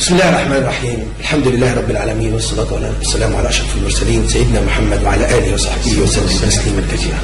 بسم الله الرحمن الرحيم الحمد لله رب العالمين والصلاة والسلام على أشرف المرسلين سيدنا محمد وعلى آله وصحبه وسلم تسليما كثيرا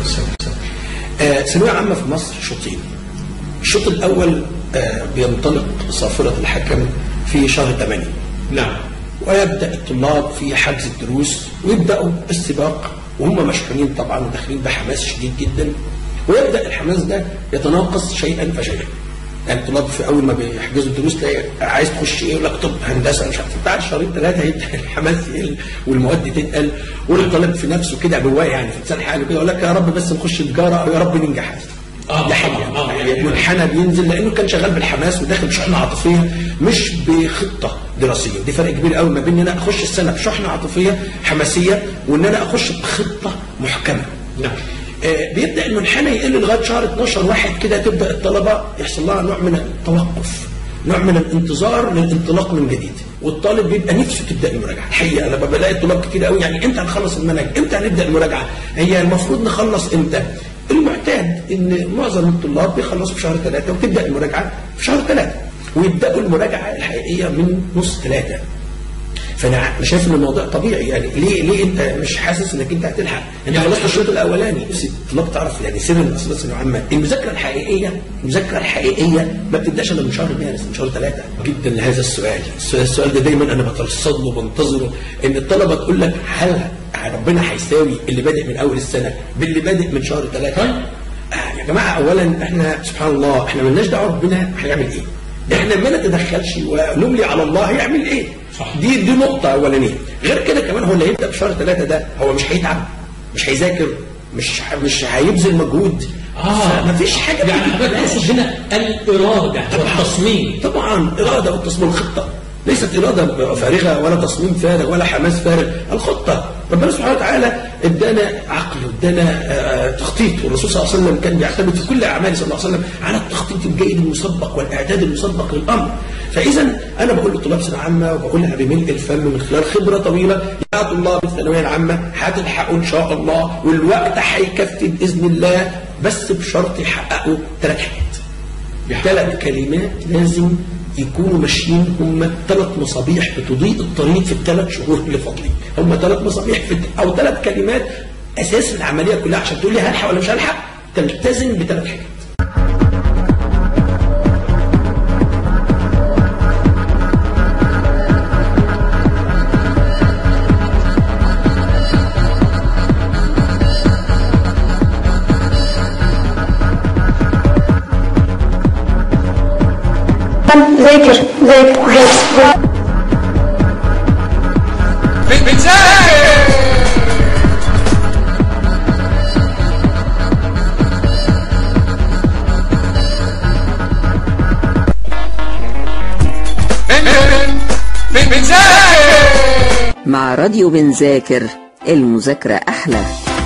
آه، ثانوية عامة في مصر شوطين الشوط الأول آه، بينطلق صافرة الحكم في شهر 8 نعم ويبدأ الطلاب في حجز الدروس ويبدأوا السباق وهم مشحونين طبعا وداخلين بحماس شديد جدا ويبدأ الحماس ده يتناقص شيئا فشيئا يعني الطلاب في اول ما بيحجزوا الدروس تلاقي عايز تخش ايه يقول لك طب هندسه مش عارف بعد شهرين ثلاثه هيبدا الحماس يقل والمواد تتقل والطالب في نفسه كده جواه يعني في لسان حاله كده يقول لك يا رب بس نخش تجاره او يا رب ننجح آه، ده حقيقة آه، يعني يعني- منحنى بينزل لانه كان شغال بالحماس وداخل بشحنه عاطفيه مش بخطه دراسيه دي فرق كبير قوي ما بين ان انا اخش السنه بشحنه عاطفيه حماسيه وان انا اخش بخطه محكمه نعم آه، بيبدا المنحنى يقل لغايه شهر 12 واحد كده تبدا الطلبه يحصل لها نوع من التوقف نوع من الانتظار للانطلاق من جديد والطالب بيبقى نفسه تبدا المراجعه الحقيقه انا بلاقي الطلاب كتير قوي يعني امتى هنخلص المنهج امتى هنبدا المراجعه هي المفروض نخلص امتى المعتاد ان معظم الطلاب بيخلصوا في شهر ثلاثه وتبدا المراجعه في شهر ثلاثه ويبداوا المراجعه الحقيقيه من نص ثلاثه فانا أنا شايف ان الموضوع طبيعي يعني ليه ليه انت مش حاسس انك انت هتلحق؟ انت يعني خلصت الشوط الاولاني بس الطلاب تعرف يعني سر الاصل الثانويه العامه المذاكره الحقيقيه المذاكره الحقيقيه ما بتبداش الا من شهر مارس من شهر ثلاثه جدا لهذا السؤال السؤال, السؤال ده دايما انا بترصد له بنتظره ان الطلبه تقول لك هل ربنا هيساوي اللي بادئ من اول السنه باللي بادئ من شهر ثلاثه؟ آه يا جماعه اولا احنا سبحان الله احنا مالناش دعوه ربنا هيعمل ايه؟ احنا ما نتدخلش ونملي على الله هيعمل ايه؟ صح. دي دي نقطة أولانية غير كده كمان هو اللي هيبدأ بشهر ثلاثة ده هو مش هيتعب مش هيذاكر مش ح- مش هيبذل مجهود اه مفيش حاجة يعني بتيجي حضرتك ببلاش. تقصد هنا الاراده والتصميم طبعا إرادة والتصميم خطة ليست إرادة فارغة ولا تصميم فارغ ولا حماس فارغ الخطة ربنا سبحانه وتعالى ادانا عقل وادانا آه، تخطيط والرسول صلى الله عليه وسلم كان بيعتمد في كل اعماله صلى الله عليه وسلم على التخطيط الجيد المسبق والاعداد المسبق للامر فاذا انا بقول لطلاب ثانويه عامه وبقولها بملء الفم من خلال خبره طويله يا طلاب الثانويه العامه هتلحقوا ان شاء الله والوقت هيكفي باذن الله بس بشرط يحققوا ثلاث حاجات ثلاث كلمات لازم يكونوا ماشيين هم ثلاث مصابيح بتضيء الطريق في الثلاث شهور اللي فاضلين هم ثلاث مصابيح في او ثلاث كلمات اساس العمليه كلها عشان تقول لي هلحق ولا مش هلحق تلتزم بثلاث حاجات ذاكر ذاكر ذاكر مع راديو بنذاكر المذاكرة أحلى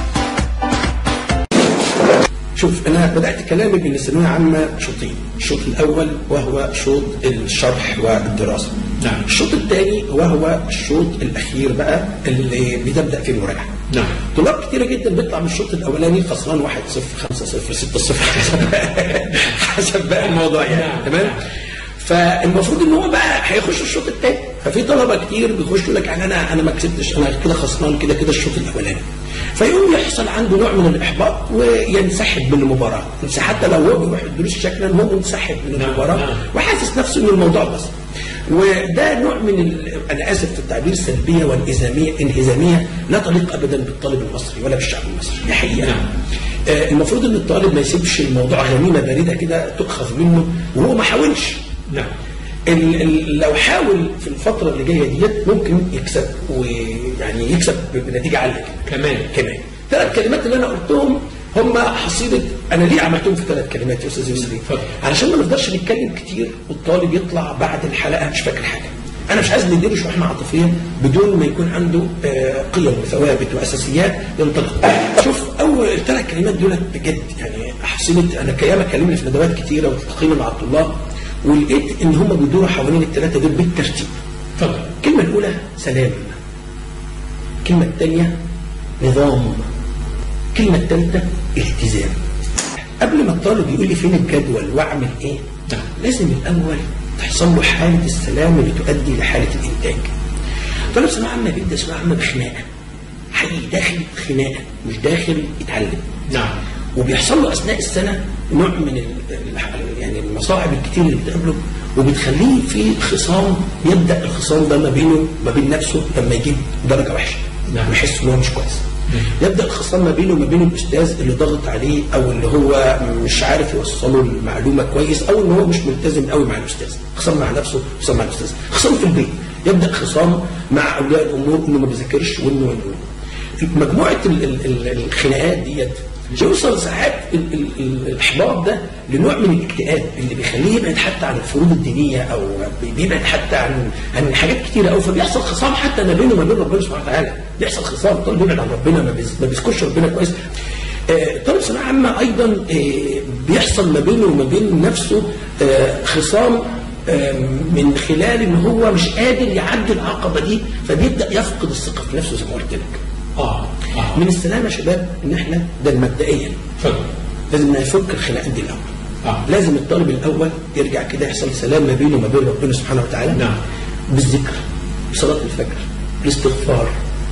شوف انا بدات كلامي بان الثانويه عامه شوطين الشوط الاول وهو شوط الشرح والدراسه نعم. الشوط الثاني وهو الشوط الاخير بقى اللي بتبدا فيه المراجعه نعم. طلاب كتيرة جدا بيطلع من الشوط الاولاني خسران 1 0 5 0 6 0 حسب بقى حسب بقى الموضوع يعني نعم. تمام فالمفروض ان هو بقى هيخش الشوط الثاني ففي طلبه كتير بيخشوا يقول لك يعني انا انا ما كسبتش انا كده خسران كده كده الشوط الاولاني فيقوم يحصل عنده نوع من الاحباط وينسحب من المباراه ينسحب- حتى لو هو بيروح الدروس شكلا هو منسحب من نعم، المباراه نعم. وحاسس نفسه ان الموضوع بس وده نوع من ال... انا اسف في التعبير السلبيه والانهزاميه انهزاميه لا تليق ابدا بالطالب المصري ولا بالشعب المصري دي حقيقه نعم. آه المفروض ان الطالب ما يسيبش الموضوع غنيمه بارده كده تؤخذ منه وهو ما حاولش نعم ال ال لو حاول في الفترة اللي جاية ديت ممكن يكسب ويعني يكسب بنتيجة عالية كمان. كمان ثلاث كلمات اللي أنا قلتهم هم حصيلة أنا ليه عملتهم في ثلاث كلمات يا أستاذ يسري؟ اتفضل. علشان ما نفضلش نتكلم كتير والطالب يطلع بعد الحلقة مش فاكر حاجة أنا مش عايز نديله شحنة عاطفية بدون ما يكون عنده آه، قيم وثوابت وأساسيات ينطلق شوف أول الثلاث كلمات دول بجد يعني حصيلة أنا كياما كلمني في ندوات كتيرة وتقييم مع الطلاب ولقيت ان هم بيدوروا حوالين الثلاثه دول بالترتيب اتفضل الكلمه الاولى سلام الكلمه الثانيه نظام الكلمه الثالثه التزام قبل ما الطالب يقول لي فين الجدول واعمل ايه نعم. لازم الاول تحصل له حاله السلام اللي تؤدي لحاله الانتاج طالب ثانويه عامه بيبدا ثانويه عامه بخناقه حقيقي داخل خناقه مش داخل يتعلم نعم وبيحصل له اثناء السنه نوع من ال- ال- يعني المصاعب الكتير اللي بتقابله وبتخليه في خصام يبدا الخصام ده ما بينه ما بين نفسه لما يجيب درجه وحشه نعم. يحس ان هو مش كويس يبدا الخصام ما بينه وما بين الاستاذ اللي ضغط عليه او اللي هو مش عارف يوصله المعلومه كويس او ان هو مش ملتزم قوي مع الاستاذ خصام مع نفسه خصام مع الاستاذ خصام في البيت يبدا خصام مع اولياء الامور انه ما بيذاكرش وانه وانه مجموعه ال- ال- ال- الخناقات ديت يوصل ساعات ال- ال- ال- الاحباط ده لنوع من الاكتئاب اللي بيخليه يبعد حتى عن الفروض الدينيه او بيبعد حتى عن عن حاجات كتيره قوي فبيحصل خصام حتى ما بينه وما بين ربنا سبحانه وتعالى بيحصل خصام طالب بيبعد عن ربنا ما بيز- ما بيذكرش ربنا كويس آه، طالب ثانويه عامه ايضا آه، بيحصل ما بينه وما بين نفسه آه، خصام آه، من خلال ان هو مش قادر يعدي العقبه دي فبيبدا يفقد الثقه في نفسه زي ما قلت لك اه اه من السلام يا شباب ان احنا ده مبدئيا اتفضل لازم نفك الخناقات دي الاول آه. لازم الطالب الاول يرجع كده يحصل سلام ما بينه وما بين ربنا سبحانه وتعالى نعم. بالذكر بصلاه الفجر الاستغفار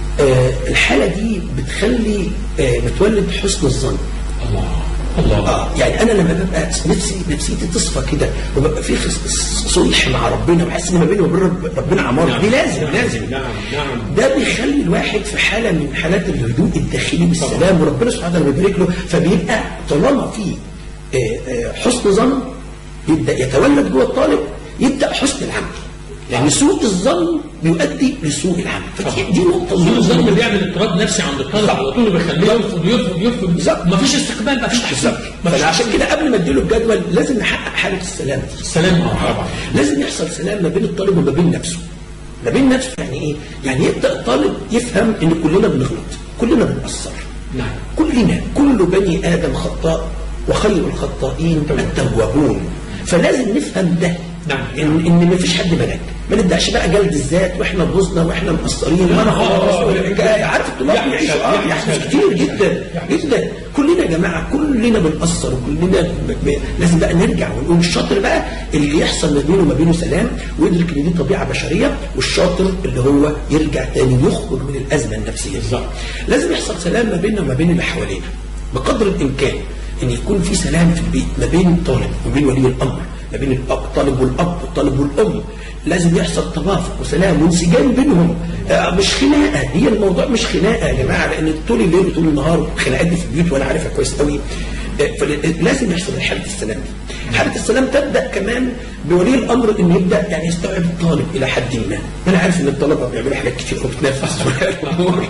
آه الحاله دي بتخلي آه بتولد حسن الظن الله الله اه يعني انا لما ببقى نفسي نفسيتي تصفى كده وببقى في خص- صلح مع ربنا وبحس ان ما بيني وبين رب- ربنا عمار نعم. دي لازم نعم. لازم نعم. نعم. ده بيخلي الواحد في حاله من حالات الهدوء الداخلي بالسلام وربنا سبحانه وتعالى بيبارك له فبيبقى طالما في آه، آه، حسن ظن يبدا يتولد جوه الطالب يبدا حسن العمل يعني سوء الظن بيؤدي لسوء العمل فدي دي نقطه سوء الظن مهمة. بيعمل اضطراب نفسي عند الطالب صح. على طول بيخليه يرفض يرفض يرفض بالظبط. مفيش استقبال مفيش بالظبط تحسين مفيش فانا عشان كده قبل ما اديله الجدول لازم نحقق حاله السلام دي السلام اه طبعا لازم يحصل سلام ما بين الطالب وما بين نفسه ما بين نفسه يعني ايه؟ يعني يبدا الطالب يفهم ان كلنا بنغلط كلنا بنقصر نعم كلنا كل بني ادم خطاء وخير الخطائين التوابون فلازم نفهم ده نعم. ان ان ما فيش حد ملاك ما نبداش بقى جلد الذات واحنا بوظنا واحنا مقصرين وانا خلاص والحكايه عارف الطلاب يحدث- بيعيشوا اه يحدث- يحدث كتير جدا جدا كلنا يا جماعه كلنا بنقصر وكلنا ب... ب... لازم بقى نرجع ونقول الشاطر بقى اللي يحصل ما بينه وما بينه سلام ويدرك ان دي طبيعه بشريه والشاطر اللي هو يرجع تاني يخرج من الازمه النفسيه بالظبط. لازم يحصل سلام ما بيننا وما بين اللي حوالينا بقدر الامكان ان يكون في سلام في البيت ما بين الطالب وما بين ولي الامر ما بين الاب الطالب والاب الطالب والام لازم يحصل توافق وسلام وانسجام بينهم آه مش خناقه هي الموضوع مش خناقه يا جماعه لان طول الليل وطول النهار خناقات دي في البيوت وانا عارفها كويس قوي آه، فلازم يحصل حاله السلام دي حاله السلام تبدا كمان بولي الامر انه يبدا يعني يستوعب الطالب الى حد ما انا عارف ان الطلبه بيعملوا حاجات كتير وبتنافس اولياء الامور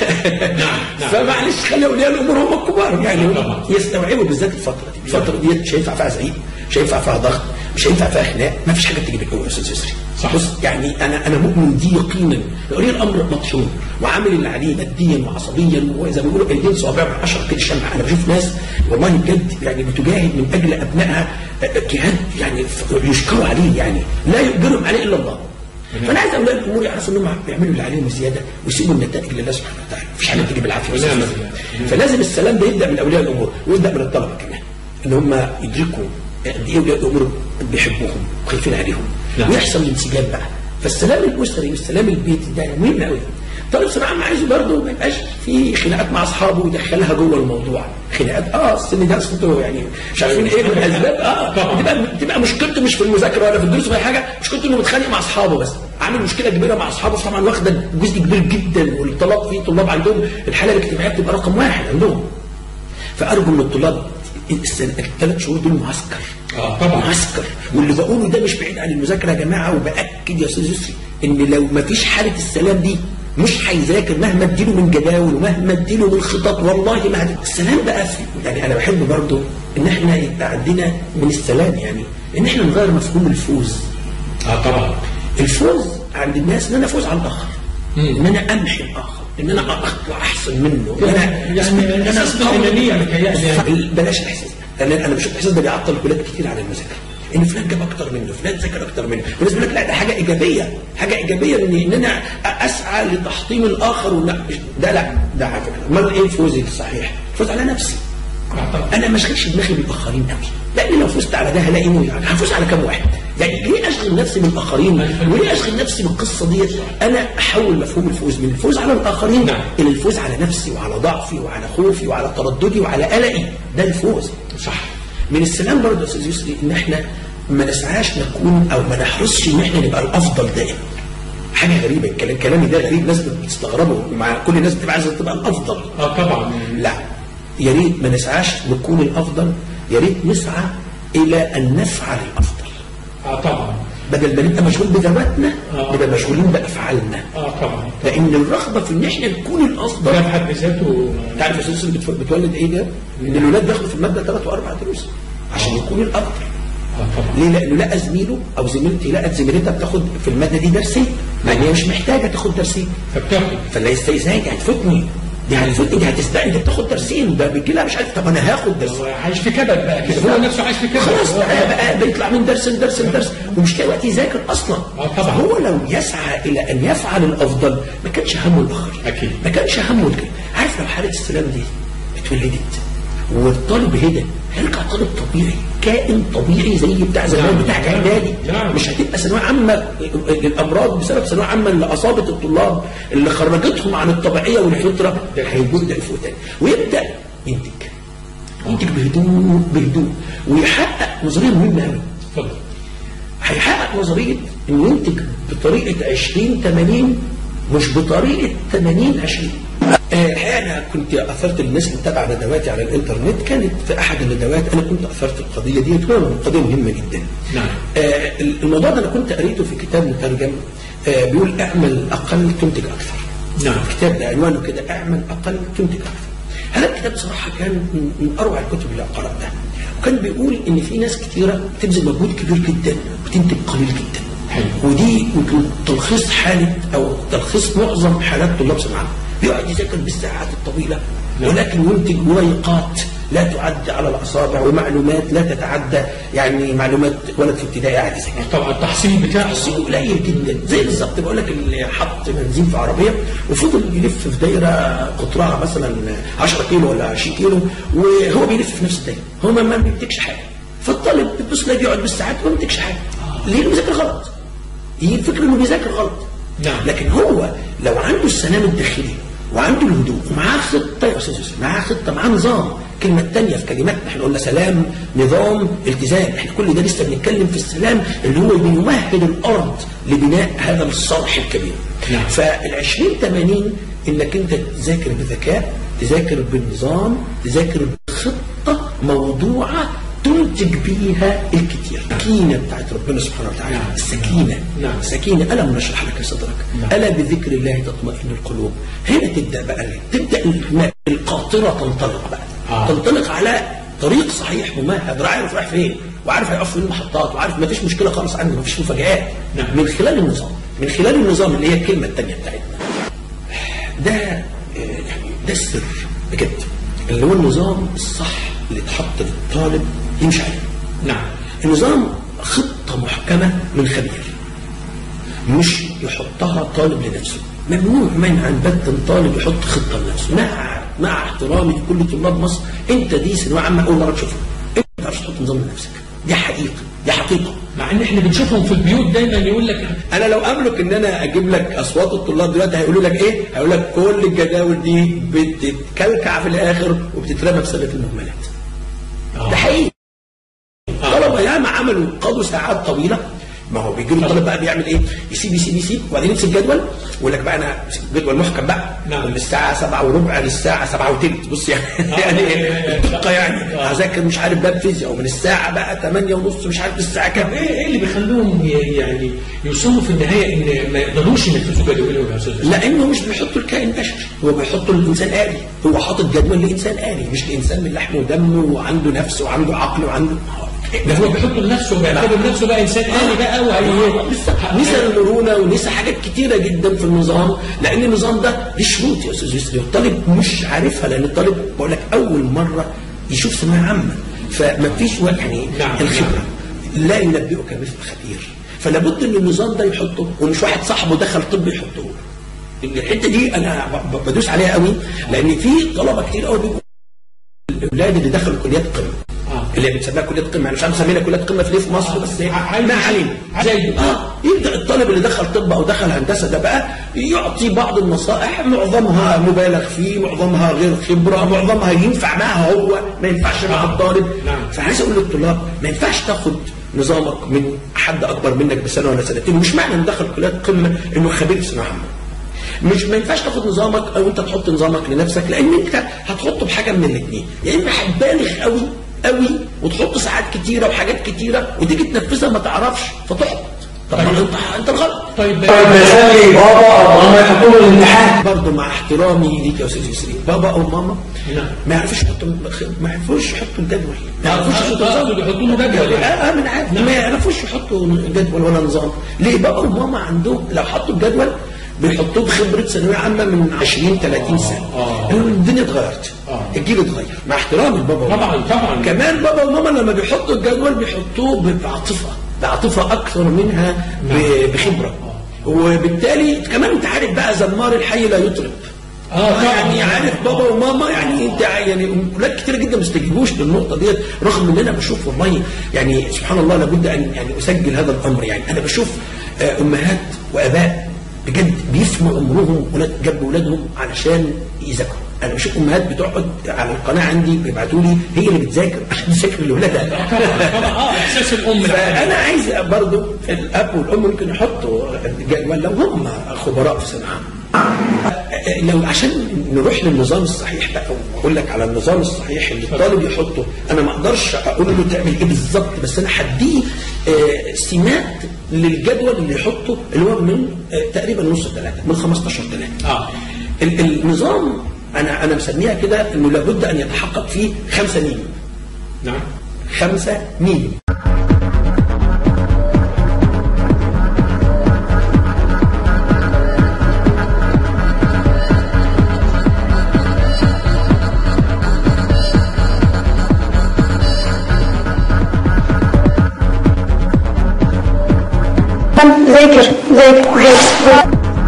فمعلش خلي اولياء الامور هم الكبار يعني طبعا. يستوعبوا بالذات الفتره دي الفتره دي مش هينفع فيها زعيق مش هينفع فيها ضغط مش هينفع فيها خناق ما فيش حاجه تيجي بالقوه يا استاذ يسري صح. بص يعني انا انا مؤمن دي يقينا ولي الامر مطحون وعامل اللي عليه ماديا وعصبيا وزي ما بيقولوا ايدين صوابع من 10 كده شمع انا بشوف ناس والله بجد يعني بتجاهد من اجل ابنائها جهاد يعني ف- يشكروا عليه يعني لا يقدرهم عليه الا الله فانا عايز اولياء الامور يعرفوا انهم بيعملوا اللي عليهم زياده ويسيبوا النتائج لله سبحانه وتعالى مفيش حاجه تيجي بالعافيه ونعم بس. بالله. فلازم السلام ده يبدا من اولياء الامور ويبدا من الطلبه كمان ان هم يدركوا قد ايه اولياء الامور بيحبوهم وخايفين عليهم نعم. ويحصل انسجام بقى فالسلام الاسري والسلام البيتي ده مهم قوي طالب ثانويه عامه عايزه برضه ما يبقاش في خناقات مع اصحابه ويدخلها جوه الموضوع خناقات اه السن ده اصله يعني مش عارفين ايه من الاسباب اه طبعا. تبقى تبقى مشكلته مش في المذاكره ولا في الدروس ولا حاجه مشكلته انه متخانق مع اصحابه بس عامل مشكله كبيره مع اصحابه طبعا واخده جزء كبير جدا والطلاب في طلاب عندهم الحاله الاجتماعيه بتبقى رقم واحد عندهم فارجو من الطلاب السنة- الثلاث شهور دول معسكر آه، طبعا. معسكر واللي بقوله ده مش بعيد عن المذاكره يا جماعه وباكد يا استاذ يسري ان لو ما فيش حاله السلام دي مش هيذاكر مهما اديله من جداول ومهما اديله من خطط والله ما هت... السلام بقى في يعني انا بحب برضو ان احنا يبقى عندنا من السلام يعني ان احنا نغير مفهوم الفوز اه طبعا الفوز عند الناس ان انا افوز على الاخر مم. ان انا امحي الاخر ان انا اطلع احسن منه ان انا يعني ان انا إحساس بالأنانية متهيألي يعني. بلاش الاحساس ده لان انا بشوف الاحساس ده بيعطل الولاد كتير عن المذاكره ان فلان جاب اكتر منه فلان ذاكر اكتر منه والناس بيقول لك لا ده حاجه ايجابيه حاجه ايجابيه ان ان انا اسعى لتحطيم الاخر ولا ده لا ده على فكره امال ايه فوزي الصحيح؟ فوز على نفسي انا ما اشغلش دماغي بالاخرين قوي لان لو فزت على ده هلاقي إنه يعني هفوز على كام واحد يعني ليه اشغل نفسي بالاخرين وليه اشغل نفسي بالقصه ديت انا احول مفهوم الفوز من الفوز على الاخرين نعم. الى الفوز على نفسي وعلى ضعفي وعلى خوفي وعلى ترددي وعلى قلقي ده الفوز صح من السلام برضه يا استاذ يسري ان احنا ما نسعاش نكون او ما نحرصش ان احنا نبقى الافضل دائما حاجه غريبه الكلام كلامي ده غريب ناس بتستغربه مع كل الناس بتبقى عايزه تبقى الافضل اه طبعا لا يا ريت ما نسعاش نكون الافضل يا ريت نسعى الى ان نفعل الافضل اه طبعا بدل ما نبقى مشغول بذواتنا آه. نبقى مشغولين بافعالنا اه طبعا لان الرغبه في ان احنا نكون الافضل ده في حد ذاته تعرف يا استاذ بتف- بتولد ايه ده؟ ان الولاد بياخدوا في الماده ثلاث واربع دروس عشان يكون الافضل اه طبعا ليه؟ لانه لقى زميله او زميلتي لقت زميلتها بتاخد في الماده دي درسين مع ان هي مش محتاجه تاخد درسين فبتاخد فلا ازاي دي هتفوتني دي هتفوتني دي هتستعين دي بتاخد درسين ده بيجي لها مش عارف طب انا هاخد درسين هو عايش في كبد بقى كده هو نفسه عايش في كبد خلاص هو- بقى, بقى بيطلع من درس لدرس لدرس ومش لاقي وقت يذاكر اصلا آه طبعا. هو لو يسعى الى ان يفعل الافضل ما كانش همه الاخر أكيد. ما كانش همه الكلام عارف لو حاله السلام دي اتولدت والطالب هدى هيرجع طالب طبيعي كائن طبيعي زي بتاع زمان نعم. بتاع نعم. اعدادي نعم. مش هتبقى ثانويه عامه الامراض بسبب ثانويه عامه اللي اصابت الطلاب اللي خرجتهم عن الطبيعيه والفطره هيبدا يفوق تاني ويبدا ينتج ينتج بهدوء بهدوء ويحقق نظريه مهمه قوي اتفضل هيحقق نظريه انه ينتج بطريقه 20 80 مش بطريقه 80 20 آه، الحقيقه انا كنت اثرت للناس اللي متابعه ندواتي على الانترنت كانت في احد الندوات انا كنت اثرت القضيه دي وكانت قضيه مهمه جدا. نعم. آه، الموضوع ده انا كنت قريته في كتاب مترجم آه، بيقول اعمل اقل تنتج اكثر. نعم. الكتاب ده عنوانه كده اعمل اقل تنتج اكثر. هذا الكتاب بصراحه كان من من اروع الكتب اللي قراتها. وكان بيقول ان في ناس كثيره بتبذل مجهود كبير جدا وبتنتج قليل جدا. حلو. ودي يمكن تلخيص حاله او تلخيص معظم حالات طلاب ثانويه عامه. بيقعد يذاكر بالساعات الطويله ولكن ينتج وريقات لا تعد على الاصابع ومعلومات لا تتعدى يعني معلومات ولد في ابتدائي قاعد يذاكر. طبعا التحصيل بتاعه تحصيله قليل جدا زي بالظبط بقول لك اللي حط بنزين في عربيه وفضل يلف في دايره قطرها مثلا 10 كيلو ولا 20 كيلو وهو بيلف في نفس الدايره هو ما ما بينتجش حاجه فالطالب بتبص تلاقيه بيقعد بالساعات وما بينتجش حاجه ليه إنه بيذاكر غلط هي الفكره انه بيذاكر غلط نعم. لكن هو لو عنده السلام الداخلي وعنده الهدوء ومعاه خطه يا استاذ يوسف معاه خطه معاه نظام كلمة تانية في كلمات احنا قلنا سلام نظام التزام احنا كل ده لسه بنتكلم في السلام اللي هو بيمهد الارض لبناء هذا الصرح الكبير نعم. فالعشرين 80 انك انت تذاكر بذكاء تذاكر بنظام تذاكر بخطة موضوعة تنتج بيها الكثير السكينة بتاعت ربنا سبحانه وتعالى نعم. السكينة نعم. السكينة ألم نشرح لك صدرك ألا بذكر الله تطمئن القلوب هنا تبدأ بقى تبدأ ال- القاطرة تنطلق بقى آه. تنطلق على طريق صحيح ممهد عارف رايح فين وعارف هيقف فين المحطات وعارف ما فيش مشكلة خالص عنده ما فيش مفاجآت نعم. من خلال النظام من خلال النظام اللي هي الكلمة الثانية بتاعتنا ده آه، يعني ده السر بجد اللي هو النظام الصح اللي اتحط للطالب يمشي عليه نعم النظام خطة محكمة من خبير مش يحطها طالب لنفسه ممنوع منعا باتا طالب يحط خطة لنفسه مع مع احترامي لكل طلاب مصر انت دي ثانوية عامة أول مرة تشوفها انت ما تعرفش تحط نظام لنفسك دي حقيقة دي حقيقة مع ان احنا بنشوفهم في البيوت دايما يقول لك انا لو املك ان انا اجيب لك اصوات الطلاب دلوقتي هيقولوا لك ايه هيقول لك كل الجداول دي بتتكلكع في الاخر وبتترمى في سله المهملات ده حقيقي طلبه ياما عملوا قضوا ساعات طويله ما هو بيجي له طالب بقى بيعمل ايه؟ يسيب يسيب يسيب وبعدين يمسك جدول ويقول لك بقى انا جدول محكم بقى نعم. من الساعه 7 وربع للساعه 7 وثلث بص يعني آه. يعني ايه الدقه يعني آه. هذاكر مش عارف باب فيزياء ومن الساعه بقى 8 ونص مش عارف الساعه كام ايه ايه اللي بيخلوهم ي- يعني يوصلوا في النهايه ان ما يقدروش ينفذوا جدولهم يا استاذ لانه مش بيحطوا الكائن بشري هو بيحطوا الانسان آلي هو حاطط جدول لانسان آلي مش لانسان من لحم ودم وعنده نفس وعنده عقل وعنده ده هو بيحط لنفسه بيعتبر نفسه بقى انسان آلي بقى وهي نسى المرونه ونسى حاجات كتيره جدا في النظام لان النظام ده ليه شروط يا استاذ يسري الطالب مش عارفها لان الطالب بقول لك اول مره يشوف ثانويه عامه فما فيش وقت يعني نعم، الخبره لا ينبئك مثل خبير فلا بد ان النظام ده يحطه ومش واحد صاحبه دخل طب يحطه له الحته دي انا ب- ب- بدوس عليها قوي لان في طلبه كتير قوي بيبقوا الاولاد اللي دخلوا كليات قمه آه. اللي بنسميها كليات قمه انا مش عارف اسميها كليات قمه في ليه في مصر بس عايز- ما علينا زيه. اه يبدا الطالب اللي دخل طب او دخل هندسه ده بقى يعطي بعض النصائح معظمها مبالغ فيه معظمها غير خبره معظمها ينفع معها هو ما ينفعش مع نعم. الطالب نعم. فعايز اقول للطلاب ما ينفعش تاخد نظامك من حد اكبر منك بسنه ولا سنتين مش معنى انه دخل كليات قمه انه خبير في ثانويه عامه مش ما ينفعش تاخد نظامك او انت تحط نظامك لنفسك لان انت هتحطه بحاجه من الاثنين يا اما هتبالغ قوي قوي وتحط ساعات كتيره وحاجات كتيره وتيجي تنفذها ما تعرفش فتحبط طب ما انت انت الغلط طيب بخلي بابا او ماما يحطوا له الامتحان برضه مع احترامي ليك يا استاذ يسري بابا او ماما نعم. ما يعرفوش يحطوا ما يعرفوش يحطوا الجدول ما يعرفوش آه، يحطوا آه، نظام يحطوا له جدول يعني. اه آه، من عارف ما يعرفوش يحطوا جدول ولا نظام ليه بابا وماما عندهم لو حطوا الجدول بيحطوه بخبره ثانويه عامه من 20 30 سنه آه. الدنيا اتغيرت آه. الجيل اتغير مع احترامي لبابا وماما. طبعا طبعا كمان بابا وماما لما بيحطوا الجدول بيحطوه بعاطفه بعاطفه اكثر منها ب- بخبره وبالتالي كمان انت عارف بقى زمار الحي لا يطرب آه، طبعاً. يعني عارف بابا وماما يعني انت يعني ولاد كتير جدا ما استجيبوش للنقطه ديت رغم ان انا بشوف والله يعني سبحان الله لابد ان يعني اسجل هذا الامر يعني انا بشوف آه، امهات واباء بجد بيفنوا عمرهم ولاد جنب ولادهم علشان يذاكروا انا بشوف امهات بتقعد على القناه عندي بيبعتوا لي هي اللي بتذاكر عشان تذاكر لاولادها طبعا اه احساس الام فانا عايز برضو الاب والام ممكن يحطوا جدول لو هم خبراء في ثانويه عامه لو عشان نروح للنظام الصحيح بقى واقول لك على النظام الصحيح اللي الطالب يحطه انا ما اقدرش اقول له تعمل ايه بالظبط بس انا هديه آه، سمات للجدول اللي يحطه اللي هو من آه، تقريبا نص ثلاثه من 15 ثلاثه اه ال- النظام انا انا مسميها كده انه لابد ان يتحقق فيه خمسه ميم نعم خمسه ميم ذاكر ذاكر ذاكر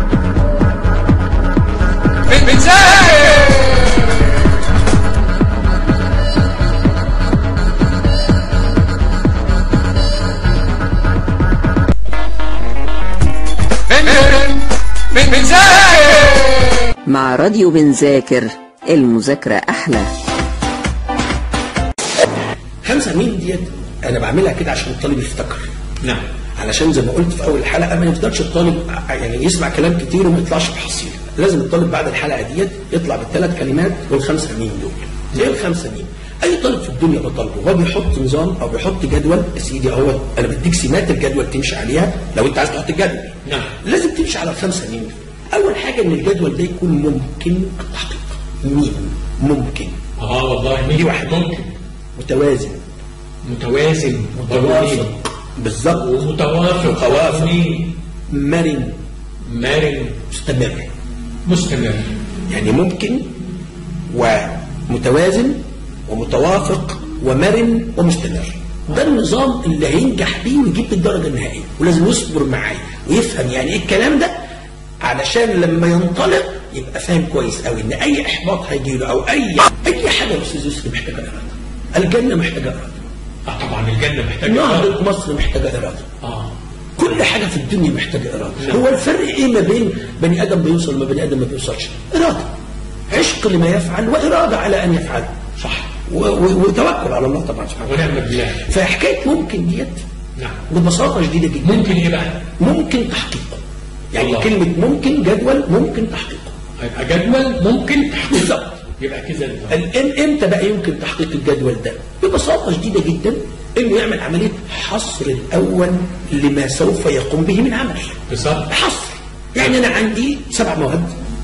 مع راديو بنذاكر المذاكرة أحلى خمسة ميل ديت انا بعملها كده عشان الطالب يفتكر نعم علشان زي ما قلت في اول الحلقه ما يفضلش الطالب يعني يسمع كلام كتير وما يطلعش بحصيله لازم الطالب بعد الحلقه ديت يطلع بالثلاث كلمات والخمسه ميم دول زي الخمسه ميم اي طالب في الدنيا بطالبه هو بيحط نظام او بيحط جدول يا سيدي اهو انا بديك سمات الجدول تمشي عليها لو انت عايز تحط الجدول نعم. لازم تمشي على الخمسه ميم دول اول حاجه ان الجدول ده يكون ممكن التحقيق ميم ممكن اه والله دي واحده ممكن متوازن متوازن ضروري متوافق بالظبط ومتوافق متوافق. ضروري. مرن مرن مستمر مستمر يعني ممكن ومتوازن ومتوافق ومرن ومستمر ده النظام اللي هينجح بيه ويجيب الدرجه النهائيه ولازم يصبر معايا ويفهم يعني ايه الكلام ده علشان لما ينطلق يبقى فاهم كويس قوي ان اي احباط هيجي له او اي اي حاجه يا استاذ يوسف محتاجه اراده الجنه محتاجه اراده اه طبعا الجنه محتاجه نهضه مصر محتاجه اراده اه كل حاجة في الدنيا محتاجة إرادة نعم. هو الفرق إيه ما بين بني آدم بيوصل وما بني آدم ما بيوصلش إرادة عشق لما يفعل وإرادة على أن يفعل صح و- و- وتوكل على الله طبعا سبحانه وتعالى ونعم بالله فحكاية ممكن ديت نعم ببساطة شديدة جدا ممكن ايه بقى؟ ممكن تحقيقه يعني الله. كلمة ممكن جدول ممكن تحقيقه هيبقى جدول ممكن تحقيق بالظبط يبقى كده النظام. ال- امتى بقى يمكن تحقيق الجدول ده ببساطة شديدة جدا انه يعمل عملية حصر الاول لما سوف يقوم به من عمل بالظبط حصر يعني انا عندي سبع مواد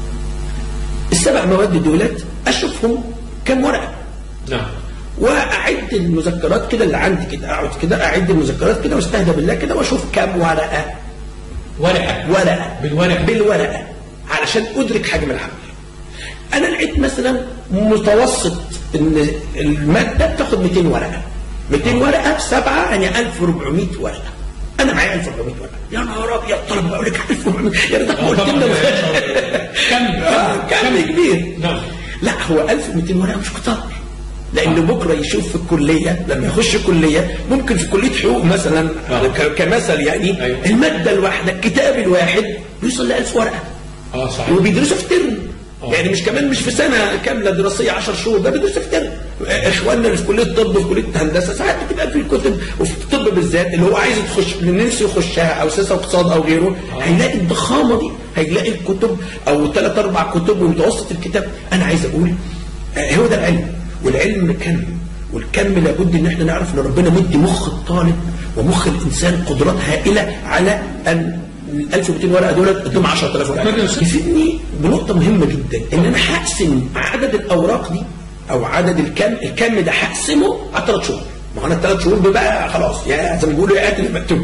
السبع مواد دولت اشوفهم كم ورقه نعم واعد المذكرات كده اللي عندي كده اقعد كده اعد المذكرات كده واستهدى بالله كده واشوف كم ورقه ورقه ورقه بالورقه بالورقه علشان ادرك حجم العمل انا لقيت مثلا متوسط ان الماده بتاخد 200 ورقه 200 ورقه بسبعه يعني 1400 ورقه انا معايا 1400 ورقه يا نهار ابيض طلب بقول لك 1400 يا ريتك آه، قلت طبعاً. لنا كم آه، كم كم كبير نعم لا هو 1200 ورقه مش كتار لان بكره يشوف في الكليه لما يخش كليه ممكن في كليه حقوق مثلا آه. ك- كمثل يعني أيوة. الماده الواحده الكتاب الواحد بيوصل ل 1000 ورقه اه صحيح وبيدرسوا في ترم يعني مش كمان مش في سنه كامله دراسيه 10 شهور ده بيدرسوا في ترم اخواننا اللي في كليه الطب في كليه الهندسه ساعات بتبقى في الكتب وفي الطب بالذات اللي هو عايز يخش اللي نفسه يخشها او سياسه واقتصاد او غيره هيلاقي الضخامه دي هيلاقي الكتب او ثلاث اربع كتب ومتوسط الكتاب انا عايز اقول آه، هو ده العلم والعلم كم والكم لابد ان احنا نعرف ان ربنا مدي مخ الطالب ومخ الانسان قدرات هائله على ان ال 1200 ورقه دول قدام 10000 ورقه يفيدني بنقطه مهمه جدا ان انا هقسم عدد الاوراق دي او عدد الكم الكم ده هقسمه على ثلاث شهور ما هو انا الثلاث شهور دول بقى خلاص يا زي ما بيقولوا يا قاتل المكتوب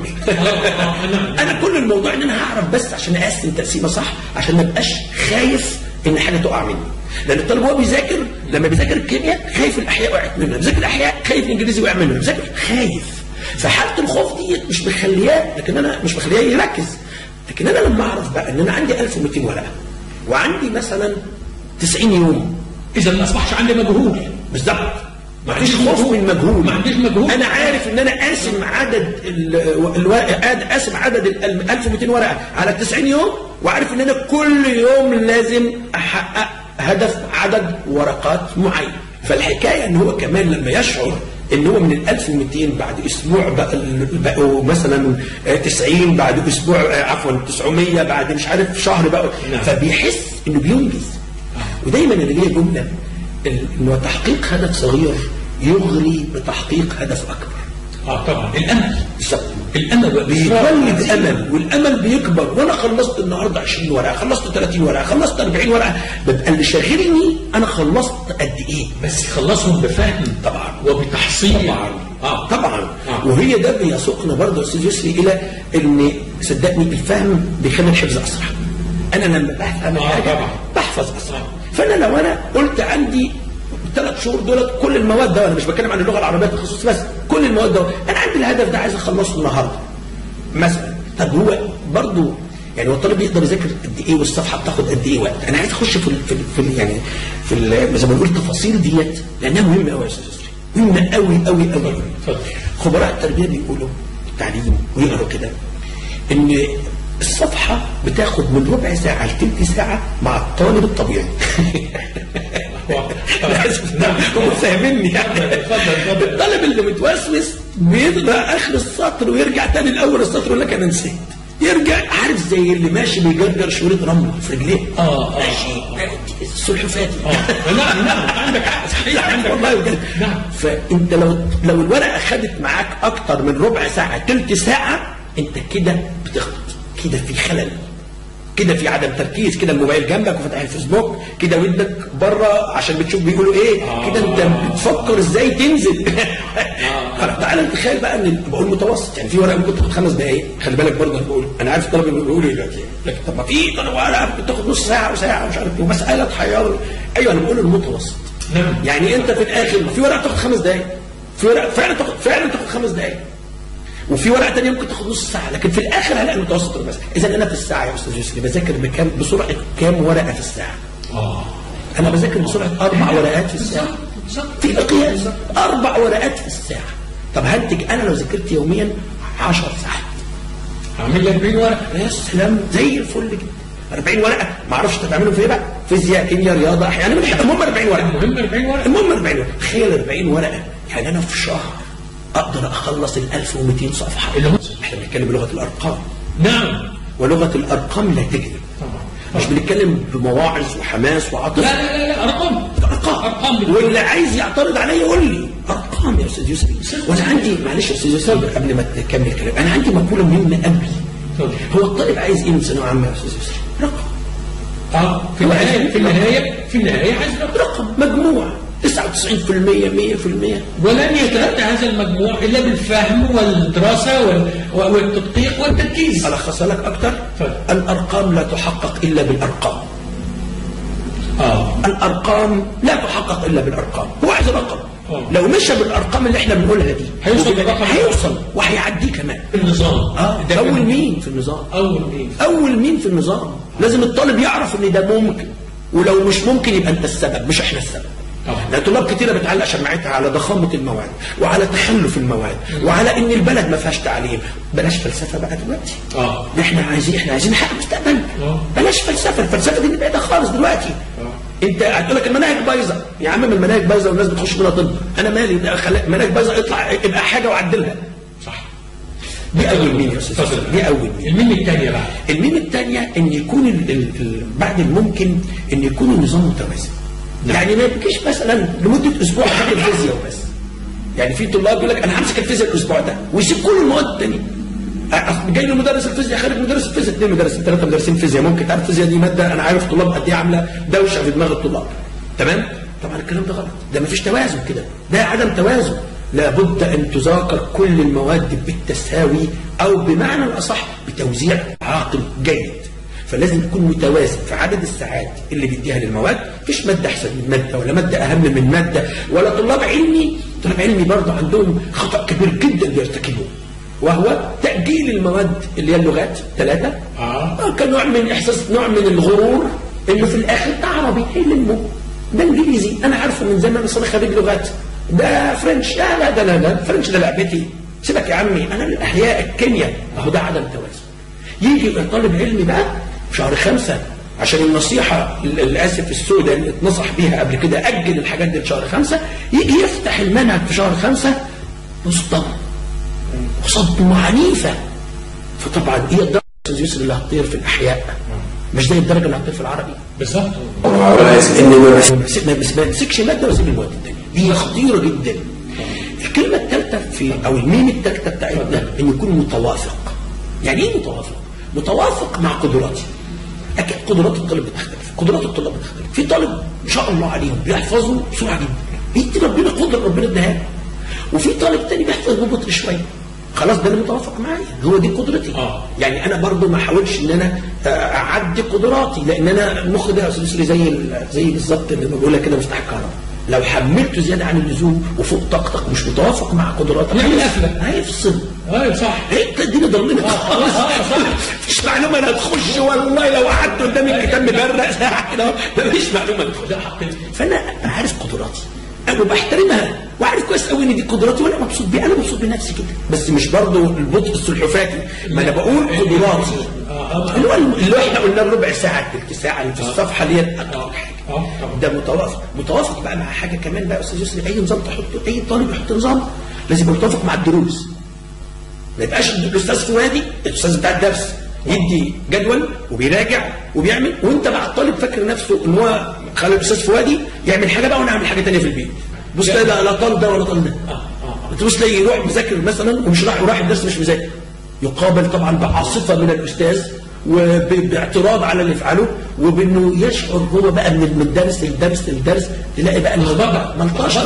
انا كل الموضوع ان انا هعرف بس عشان اقسم تقسيمه صح عشان ما ابقاش خايف ان حاجه تقع مني لان الطالب وهو بيذاكر لما بيذاكر الكيمياء خايف الاحياء وقعت منه بيذاكر الاحياء خايف الانجليزي وقع منه بيذاكر خايف فحاله الخوف دي مش مخلياه لكن انا مش مخلياه يركز لكن انا لما اعرف بقى ان انا عندي 1200 ورقه وعندي مثلا 90 يوم اذا ما اصبحش عندي مجهول بالظبط ما مفيش عنديش خوف مجهول. من مجهول ما عنديش مجهول. انا عارف ان انا قاسم عدد ال- الورق قاسم عدد ال 1200 ورقه على 90 يوم وعارف ان انا كل يوم لازم احقق هدف عدد ورقات معين فالحكايه ان هو كمان لما يشعر ان هو من ال 1200 بعد اسبوع بقى ال- بقوا مثلا آه، 90 بعد اسبوع آه، عفوا 900 بعد مش عارف شهر بقى نعم. فبيحس انه بينجز ودايما اللي ليا جمله ال- انه تحقيق هدف صغير يغري بتحقيق هدف اكبر اه طبعا الامل بالظبط الامل والإصرار. بيولد امل والامل بيكبر وانا خلصت النهارده 20 ورقه خلصت 30 ورقه خلصت 40 ورقه ببقى اللي شاغلني انا خلصت قد ايه بس يخلصهم بفهم طبعا وبتحصيل طبعا اه طبعا آه. وهي ده بيسوقنا برضه يا استاذ يسري الى ان صدقني الفهم بيخلي الحفظ اسرع انا لما بفهم آه، حاجه طبعا. بحفظ اسرع فانا لو انا قلت عندي ثلاث شهور دولت كل المواد ده انا مش بتكلم عن اللغه العربيه تخصص بس كل المواد ده انا عندي الهدف ده عايز اخلصه النهارده مثلا طب هو برضه يعني هو الطالب يقدر يذاكر قد ايه والصفحه بتاخد قد ايه وقت انا عايز اخش في ال في, ال في ال يعني في ال- زي ما بنقول التفاصيل ديت لانها مهمه قوي يا استاذ يسري مهمه قوي قوي قوي اتفضل. خبراء التربيه بيقولوا التعليم ويقروا كده ان الصفحه بتاخد من ربع ساعه لثلث ساعه مع الطالب الطبيعي لازم هم فاهميني يعني اتفضل، اتفضل. الطالب اللي متوسوس بيقرا اخر السطر ويرجع تاني لاول السطر يقول لك انا نسيت يرجع عارف زي اللي ماشي بيجرجر شويه رمل في رجليه آه، آه، ماشي السلحفاتي اه نعم نعم عندك حق صحيح عندك والله بجد نعم. فانت لو لو الورقه خدت معاك اكتر من ربع ساعه تلت ساعه انت كده بتغلط كده في خلل كده في عدم تركيز كده الموبايل جنبك وفتح الفيسبوك كده ودنك بره عشان بتشوف بيقولوا ايه كده انت بتفكر ازاي تنزل خلاص تعالى نتخيل بقى ان بقول متوسط يعني في ورقه ممكن تاخد خمس دقائق خلي بالك برضه انا بقول انا عارف الطلبه اللي بيقولوا ايه دلوقتي لكن طب ما في طلبه ورقه بتاخد نص ساعه وساعه ومش عارف ايه ومساله تحيرني ايوه انا بقول المتوسط نعم. يعني انت في الاخر في ورقه تاخد خمس دقائق في ورقه فعلا تاخد فعلا تاخد خمس دقائق وفي ورقه ثانيه ممكن تاخد نص ساعه لكن في الاخر هلاقي المتوسط بس اذا انا في الساعه يا استاذ يوسف بذاكر بكام بسرعه كام ورقه في الساعه اه انا بذاكر بسرعه اربع ورقات في الساعه في مقياس اربع ورقات في الساعه طب هنتج انا لو ذاكرت يوميا 10 ساعات اعمل لي 40 ورقه يا سلام زي الفل كده 40 ورقه ما اعرفش انت بتعملهم في ايه بقى فيزياء كيمياء رياضه احيانا المهم 40 ورقه المهم 40 ورقه المهم 40 ورقه تخيل 40 ورقه يعني انا في شهر اقدر اخلص ال 1200 صفحه اللي هو احنا بنتكلم بلغه الارقام نعم ولغه الارقام لا تكذب طبعا مش بنتكلم بمواعظ وحماس وعاطفه لا لا لا لا ارقام ارقام ارقام واللي عايز يعترض عليا يقول لي ارقام يا استاذ يوسف وانا عندي معلش يا استاذ يوسف قبل ما تكمل كلام انا عندي مقوله مهمه قوي اتفضل. هو الطالب عايز ايه من ثانويه عامه يا استاذ يوسف؟ رقم اه في النهايه في النهايه في النهايه عايز رقم رقم مجموع 99% 100% ولن يتأتى هذا المجموع الا بالفهم والدراسه وال- والتدقيق والتركيز الخصها لك اكتر اتفضل. الارقام لا تحقق الا بالارقام اه الارقام لا تحقق الا بالارقام هو عايز رقم آه. لو مشى بالارقام اللي احنا بنقولها دي هيوصل وبال- للرقم. هيوصل وهيعديه كمان النظام اه ده اول كان- مين في النظام اول مين اول مين في النظام لازم الطالب يعرف ان ده ممكن ولو مش ممكن يبقى انت السبب مش احنا السبب آه. لان طلاب كتيره بتعلق شماعتها على ضخامه المواد وعلى تخلف المواد وعلى ان البلد ما فيهاش تعليم بلاش فلسفه بقى دلوقتي اه احنا عايزين احنا عايزين نحقق مستقبلنا آه. بلاش فلسفه الفلسفه دي بعيده خالص دلوقتي انت هتقول لك المناهج بايظه يا عم ما المناهج بايظه والناس بتخش منها طب انا مالي ده خلي مناهج بايظه اطلع ابقى حاجه وعدلها صح دي اول مين يا استاذ اتفضل. دي اول مين المين الثانيه بقى الميم الثانية ان يكون ال ال ال بعد الممكن ان يكون النظام متوازن يعني ما يبقيش مثلا لمدة اسبوع حاجة الفيزياء وبس يعني في طلاب يقول لك انا همسك الفيزياء الاسبوع ده ويسيب كل المواد الثانيه أصل جاي له مدرس الفيزياء خارج مدرس الفيزياء اثنين مدرسين ثلاثه مدرسين فيزياء ممكن تعرف الفيزياء دي ماده انا عارف طلاب قد ايه عامله دوشه في دماغ الطلاب تمام طبعا الكلام ده غلط ده مفيش توازن كده ده عدم توازن لابد ان تذاكر كل المواد بالتساوي او بمعنى الاصح بتوزيع عاقل جيد فلازم يكون متوازن في عدد الساعات اللي بيديها للمواد مفيش ماده احسن من ماده ولا ماده اهم من ماده ولا طلاب علمي طلاب علمي برضه عندهم خطا كبير جدا بيرتكبوه وهو تاجيل المواد اللي هي اللغات ثلاثه آه. كنوع من احساس نوع من الغرور انه في الاخر ده عربي هيلمه ده انجليزي انا عارفه من زمان بس انا خريج لغات ده فرنش لا لا ده لا لا فرنش ده لعبتي سيبك يا عمي انا الاحياء الكيمياء اهو ده عدم توازن يجي يبقى طالب علمي بقى في شهر خمسة عشان النصيحة للأسف السوداء اللي اتنصح بيها قبل كده أجل الحاجات دي لشهر خمسة يجي يفتح المنهج في شهر خمسة مصدم وصدمة عنيفة فطبعا هي الدرجة أستاذ يوسف اللي هتطير في الأحياء مش زي الدرجة اللي هتطير في العربي بالظبط ان ما بس- ما بس- ما يمسكش ماده ويسيب المواد الثانيه دي خطيره جدا الكلمه الثالثه في او الميم الثالثه بتاعتنا ان يكون متوافق يعني ايه متوافق متوافق مع قدراتي اكيد قدرات الطالب بتختلف قدرات الطلاب بتختلف في طالب ما شاء الله عليهم بيحفظوا بسرعه جدا بيدي ربنا قدره ربنا اداها له. وفي طالب تاني بيحفظ ببطء شويه خلاص ده اللي متوافق معايا هو دي قدرتي آه. يعني انا برضو ما احاولش ان انا آه، اعدي قدراتي لان انا المخ ده يا استاذ يسري زي ال- زي بالظبط اللي بقول لك كده مفتاح الكهرباء لو حملته زياده عن اللزوم وفوق طاقتك مش متوافق مع قدراتك يعمل هيفصل. قفلة. هيفصل ايوه صح انت الدنيا ضلمت خالص مفيش معلومه انا هتخش والله لو قعدت قدام الكتاب مبرق ساعه كده مفيش معلومه تخش ده حق فانا عارف قدراتي انا بحترمها وعارف كويس قوي ان دي قدراتي وانا مبسوط بيها انا مبسوط بنفسي كده بس مش برضه البطء السلحفاتي ما انا بقول قدراتي اللي هو اللي احنا قلنا ربع ساعه تلت ساعه اللي في الصفحه اللي هي اكتر حاجه اه طبعا ده متوافق متوافق بقى مع حاجه كمان بقى يا استاذ يسري اي نظام تحطه اي طالب يحط نظام لازم يبقى متوافق مع الدروس ما يبقاش الاستاذ في وادي الاستاذ بتاع الدرس يدي جدول وبيراجع وبيعمل وانت مع الطالب فاكر نفسه ان هو خلى الاستاذ في وادي يعمل حاجه بقى وانا اعمل حاجه ثانيه في البيت بص تلاقي لا لا طال ده ولا طال ده تبص تلاقي يروح مذاكر مثلا ومش راح وراح الدرس مش مذاكر يقابل طبعا بعاصفه من الاستاذ وباعتراض على اللي فعله وبانه يشعر هو بقى من من درس للدرس للدرس تلاقي بقى الموضوع ملطشه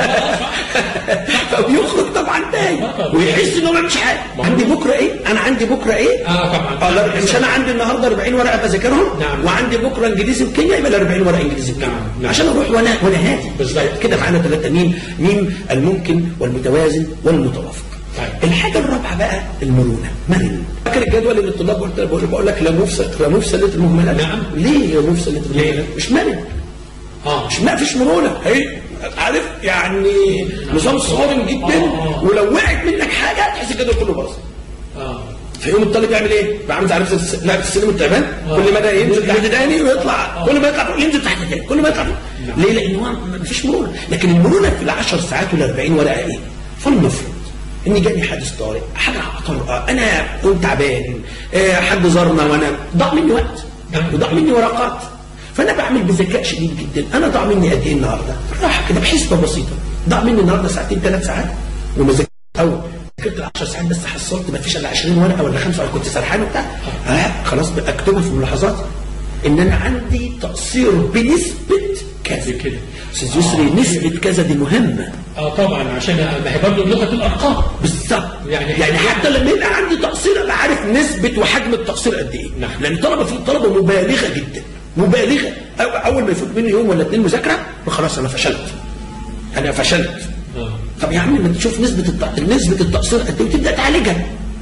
فبيخرج طبعا تاني ويحس انه ما عملش حاجه عندي بكره ايه؟ انا عندي بكره ايه؟ اه طبعا اه لا مش انا عندي النهارده 40 ورقه بذاكرهم نعم. وعندي بكره انجليزي وكيمياء يبقى ال 40 ورقه انجليزي وكيمياء نعم، نعم. عشان اروح وانا وانا هادي بالظبط. كده معانا ثلاثه ميم ميم الممكن والمتوازن والمتوافق طيب. الحاجه الرابعه بقى المرونه مرن فاكر الجدول اللي الطلاب قلت بقول, بقول لك لا مفسد لا مفسد المهملات نعم. ليه يا مفسد المهملات مش مرن اه مش ما فيش مرونه هي عارف يعني نظام صارم جدا ولو وقعت منك حاجه تحس الجدول كله باظ اه فيقوم الطالب يعمل ايه؟ يبقى عامل زي عارف الس- لعبه السلم التعبان آه. كل ما ده ينزل تحت تاني ويطلع كل ما يطلع فوق ينزل تحت تاني كل ما يطلع فوق. ليه؟ لان هو ما فيش مرونه لكن المرونه في العشر ساعات وال 40 ورقه ايه؟ فلنفرض ان جاني حادث طارئ حاجه طارئه انا كنت تعبان آه، حد زارنا وانا ضاع مني وقت نعم. وضاع مني ورقات فانا بعمل بذكاء شديد جدا انا ضاع مني قد ايه النهارده؟ راحه كده بحسبه بسيطه ضاع مني النهارده ساعتين ثلاث ساعات وما ذاكرت او ذاكرت ال 10 ساعات بس حصلت ما فيش الا 20 ورقه ولا خمسه ولا كنت سرحان وبتاع آه خلاص بقى اكتبها في ملاحظاتي ان انا عندي تقصير بنسبه كذا كده. استاذ يسري نسبه كذا دي مهمه اه طبعا عشان ما هي برضه لغه الارقام بالظبط يعني- يعني, يعني حتى لما يبقى عندي تقصير ابقى عارف نسبه وحجم التقصير قد ايه نعم. لان الطلبه في طلبه مبالغه جدا مبالغه أو- اول ما يفوت مني يوم ولا اتنين مذاكره خلاص انا فشلت انا فشلت آه. طب يا عم ما تشوف نسبه الت... نسبه التقصير قد ايه وتبدا تعالجها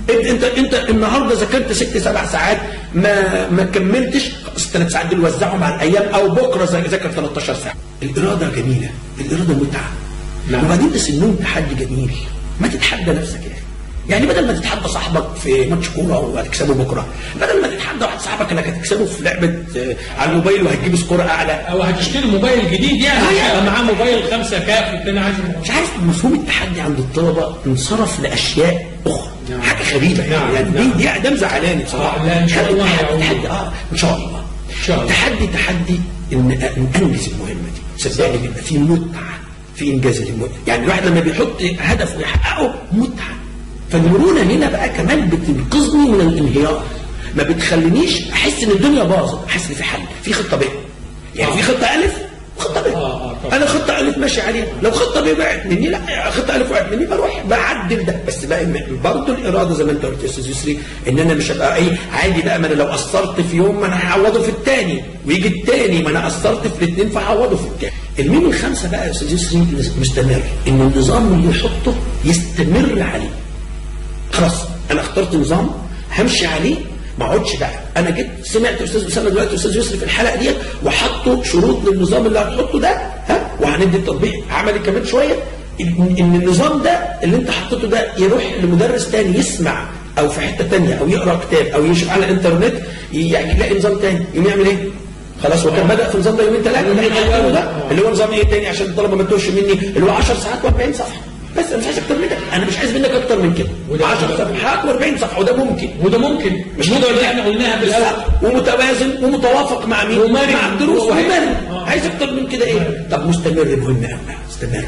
انت انت انت النهارده ذاكرت ست سبع ساعات ما ما كملتش الثلاث ساعات دول وزعهم على الايام او بكره ذاكر 13 ساعه الاراده جميله الاراده متعه نعم. وبعدين بس النوم تحدي جميل ما تتحدى نفسك يا اخي يعني بدل ما تتحدى صاحبك في ماتش كوره وهتكسبه بكره بدل ما تتحدى واحد صاحبك انك هتكسبه في لعبه آه، على الموبايل وهتجيب سكور اعلى او هتشتري موبايل جديد يعني آه، مش يعني. هيبقى معاه موبايل خمسة كاف والتاني عايز مش عارف مفهوم التحدي عند الطلبه انصرف لاشياء اخرى نعم. حاجه غريبه يعني, نعم، يعني نعم. دي دي ده مزعلاني بصراحه آه، لا، إن شاء الله تحدي هيعود. تحدي اه ان شاء الله إن شاء الله. تحدي تحدي ان إن انجز المهمه دي صدقني بيبقى في متعه في انجاز المهمه يعني الواحد لما بيحط هدف ويحققه متعه فالمرونه هنا بقى كمان بتنقذني من الانهيار ما بتخلينيش احس ان الدنيا باظت احس ان في حل في خطه ب يعني في خطه الف وخطه ب آه، آه، طبعا. انا خطه الف ماشي عليها لو خطه ب وقعت مني لا خطه الف وقعت مني بروح بعدل ده بس بقى برضه الاراده زي ما انت قلت يا استاذ يسري ان انا مش هبقى ايه عادي بقى ما انا لو قصرت في يوم ما انا هعوضه في الثاني ويجي الثاني ما انا قصرت في الاثنين فهعوضه في الثاني الميم الخمسه بقى يا استاذ يسري مستمر ان النظام اللي يحطه يستمر عليه خلاص انا اخترت نظام همشي عليه ما اقعدش بقى انا جيت سمعت استاذ اسامه دلوقتي استاذ يسري في الحلقه ديت وحطوا شروط للنظام اللي هنحطه ده ها وهندي التطبيق عملي كمان شويه ان إن النظام ده اللي انت حطيته ده يروح لمدرس تاني يسمع او في حته تانية او يقرا كتاب او يشوف على الانترنت يعني يلاقي نظام تاني يقوم يعمل ايه؟ خلاص هو كان بدا في النظام ده يومين ثلاثه اللي احنا حاطينه ده اللي هو نظام ايه تاني عشان الطلبه ما تتوهش مني اللي هو 10 ساعات و40 صفحه بس انا مش عايز اكتر من كده انا مش عايز منك اكتر من كده وده- 10 صفحات و40 صفحه وده ممكن وده ممكن مش مش المدة اللي احنا قلناها بالاول ومتوازن ومتوافق مع مين؟ ومرن. مع الدروس وهي- ومرن آه. عايز اكتر من كده ايه؟ طب مستمر مهم قوي استمر